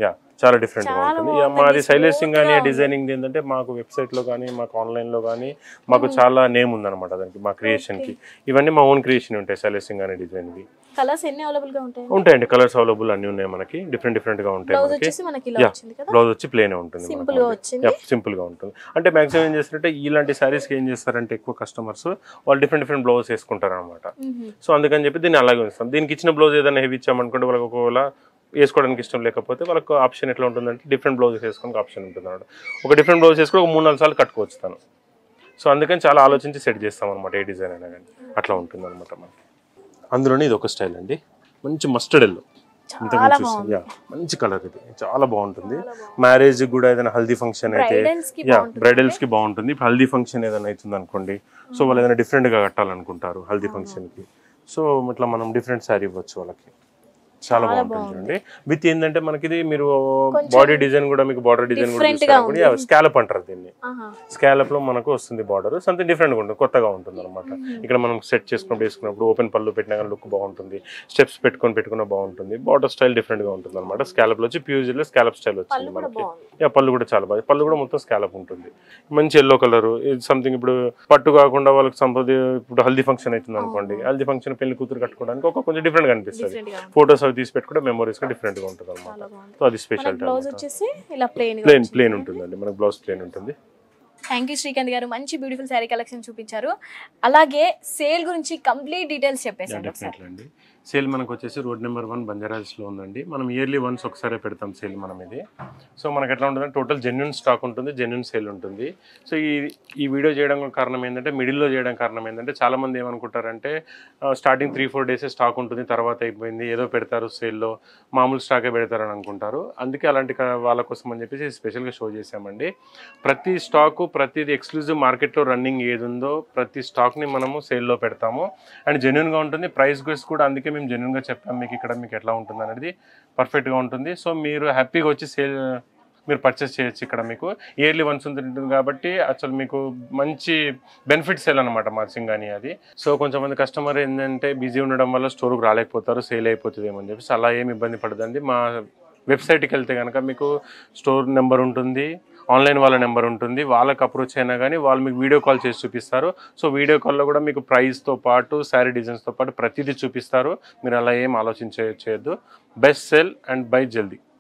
చాలా డిఫరెంట్ గా చాలా ఉంటుంది ఇక బాగుందండి, మాది శైలేష్ సింగ్ smooth అనే గా ఉంది. డిజైనింగ్ ఏంటంటే మాకు వెబ్సైట్ లో కానీ మాకు ఆన్లైన్ లో కానీ మాకు చాలా నేమ్ ఉందన్నమాట దానికి మా క్రియేషన్ కి ఇవన్నీ మా ఓన్ క్రియేషన్ ఉంటాయి శైలేష్ సింగ్ అనే డిజైన్ వి కలర్స్ ఎన్ని అవైలబుల్ గా ఉంటాయి ఉంటాయండి కలర్స్ అవైలబుల్ అన్ని ఉన్నాయి మనకి డిఫరెంట్ డిఫరెంట్ గా ఉంటాయి బ్లౌజ్ మనకి వచ్చేసి మనకి ఇలా Yeah. వచ్చింది కదా బ్లౌజ్ వచ్చి ప్లేన్ ఉంటుంది సింపుల్ గా వచ్చింది సింపుల్ గా ఉంటుంది అంటే మాక్సిమం ఏం చేస్తారంటే ఇలాంటి సారీస్ ఏం చేస్తారంటే ఎక్కువ కస్టమర్స్ వాళ్ళు డిఫరెంట్ డిఫరెంట్ బ్లౌజ్ వేసుకుంటారు అనమాట మ్మ్. సో అందుకని చెప్పి దీన్ని అలాగే ఇస్తాం దీనికి ఇచ్చిన బ్లౌజ్ ఏదైనా హెవీ ఇచ్చామనుకోండి వాళ్ళకి ఒకవేళ వేసుకోవడానికి ఇష్టం లేకపోతే వాళ్ళకి ఆప్షన్ ఎట్లా ఉంటుందంటే డిఫరెంట్ బ్లౌజెస్ వేసుకోవడానికి ఆప్షన్ ఉంటుంది అనమాట ఒక డిఫరెంట్ బ్లౌజ్ వేసుకొని ఒక మూడు నాలుగు సార్లు కట్టుకోవచ్చు తను సో అందుకని చాలా ఆలోచించి సెట్ చేస్తాం అనమాట ఏ డిజైన్ అయినా కానీ అట్లా ఉంటుంది అనమాట మనకి అందులోనే ఇది ఒక స్టైల్ అండి మంచి మస్టర్డ్ ఎల్లో చాలా బాగుంది యా మంచి కలర్ ఇది చాలా బాగుంటుంది మ్యారేజ్ కూడా ఏదైనా హల్దీ ఫంక్షన్ అయితే బ్రైడల్స్ కి యా బాగుంటుంది బ్రైడల్స్ కి బాగుంటుంది ఇప్పుడు హల్దీ ఫంక్షన్ ఏదైనా అవుతుంది అనుకోండి సో వాళ్ళు ఏదైనా డిఫరెంట్ గా కట్టాలనుకుంటారు హల్దీ ఫంక్షన్ కి సో ఇట్లా మనం డిఫరెంట్ శారీ ఇవ్వచ్చు వాళ్ళకి చాలా బాగుంటుంది చూడండి విత్ ఏంటంటే మనకి ఇది మీరు బాడీ డిజైన్ కూడా మీకు బార్డర్ డిజైన్ కూడా different గా చూసారు స్కాలప్ అంటారు దీన్ని ఆహా. స్కాలప్ లో మనకు వస్తుంది బార్డర్ సంథింగ్ డిఫరెంట్ గా ఉంటుంది కొత్తగా ఉంటుంది అనమాట ఇక్కడ మనం సెట్ చేసుకున్నప్పుడు వేసుకున్నప్పుడు ఓపెన్ పళ్ళు పెట్టినా కానీ లుక్ బాగుంటుంది స్టెప్స్ పెట్టుకొని పెట్టుకున్న బాగుంటుంది బార్డర్ స్టైల్ డిఫరెంట్ గా ఉంటుంది అనమాట స్కాలప్ లో వచ్చి ప్యూజ్ లో స్కాలప్ స్టైల్ వచ్చింది పళ్ళు కూడా మనకి బాగుంది యా పళ్ళు కూడా చాలా బాగా పళ్ళు కూడా మొత్తం స్కాలప్ ఉంటుంది మంచి ఎల్లో కలర్ సంథింగ్ ఇప్పుడు పట్టు కాకుండా వాళ్ళకి సంపద ఇప్పుడు హల్దీ ఫంక్షన్ అవుతుంది అనుకోండి హల్దీ ఫంక్షన్ పెళ్లి కూతురు కట్టుకోవడానికి ఒక కొంచెం డిఫరెంట్ గా అనిపిస్తుంది డిఫరెంట్ గా ఉంది. ఫోటోస్ అవి తీసి పెట్టుకుంటే మెమరీస్ గా డిఫరెంట్ గా ఉంటుంది అనమాట చాలా బాగుంది సో అది స్పెషల్ బ్లౌజ్ వచ్చేసి ఇలా ప్లెయిన్ ప్లేన్ ప్లేన్ ఉంటుందండి మనకి బ్లౌజ్ ప్లేన్ ఉంటుంది థ్యాంక్ యూ శ్రీకాంత్ గారు మంచి బ్యూటిఫుల్ శారీ కలెక్షన్ చూపించారు అలాగే సేల్ గురించి కంప్లీట్ డీటెయిల్స్ చెప్పేసండి ఒకసారి డెఫినెట్లీ అండి సేల్ మనకు వచ్చేసి రోడ్ నెంబర్ వన్ బంజారాస్లో ఉందండి మనం ఇయర్లీ వన్స్ ఒకసారి పెడతాం సేల్ మనం ఇది సో మనకి ఎట్లా ఉంటుందంటే టోటల్ జెన్యున్ స్టాక్ ఉంటుంది జెన్యున్ సేల్ ఉంటుంది సో ఈ ఈ వీడియో చేయడం కారణం ఏంటంటే మిడిల్లో చేయడం కారణం ఏంటంటే చాలా మంది ఏమనుకుంటారంటే starting three four days stock ఉంటుంది తర్వాత అయిపోయింది ఏదో పెడతారు సేల్లో మామూలు స్టాకే పెడతారని అనుకుంటారు అందుకే అలాంటి క- వాళ్ళ కోసం అని చెప్పేసి స్పెషల్గా షో చేసామండి ప్రతి స్టాకు ప్రతిది ఎక్స్క్లూజివ్ మార్కెట్లో రన్నింగ్ ఏది ఉందో ప్రతి స్టాక్ని మనము సేల్లో పెడతాము అండ్ జెన్యున్గా ఉంటుంది ప్రైస్ గోస్ కూడా అందుకే మేము జెన్యున్గా చెప్పాము మీకు ఇక్కడ మీకు ఎట్లా ఉంటుంది అనేది పర్ఫెక్ట్గా ఉంటుంది సో మీరు హ్యాపీగా వచ్చి సేల్ మీరు పర్చేస్ చేయొచ్చు ఇక్కడ మీకు ఇయర్లీ వన్స్ ఉంటుంది కాబట్టి అసలు మీకు మంచి బెనిఫిట్ సేల్ అనమాట మా సింగాని అది సో కొంచెం మంది కస్టమర్ ఏంటంటే బిజీ ఉండడం వల్ల స్టోర్కి రాలేకపోతారు సేల్ అయిపోతుందేమో అని చెప్పేసి అలా ఏమి ఇబ్బంది పడదండి మా వెబ్సైట్కి వెళ్తే కనుక మీకు స్టోర్ నెంబర్ ఉంటుంది ఆన్లైన్ వాళ్ళ నెంబర్ ఉంటుంది వాళ్ళకి అప్రోచ్ అయినా కానీ వాళ్ళు మీకు వీడియో కాల్ చేసి చూపిస్తారు సో వీడియో కాల్లో కూడా మీకు ప్రైస్తో పాటు శారీ డిజైన్స్తో పాటు ప్రతిదీ చూపిస్తారు మీరు అలా ఏం ఆలోచించే చేయొద్దు బెస్ట్ సెల్ అండ్ బై జల్దీ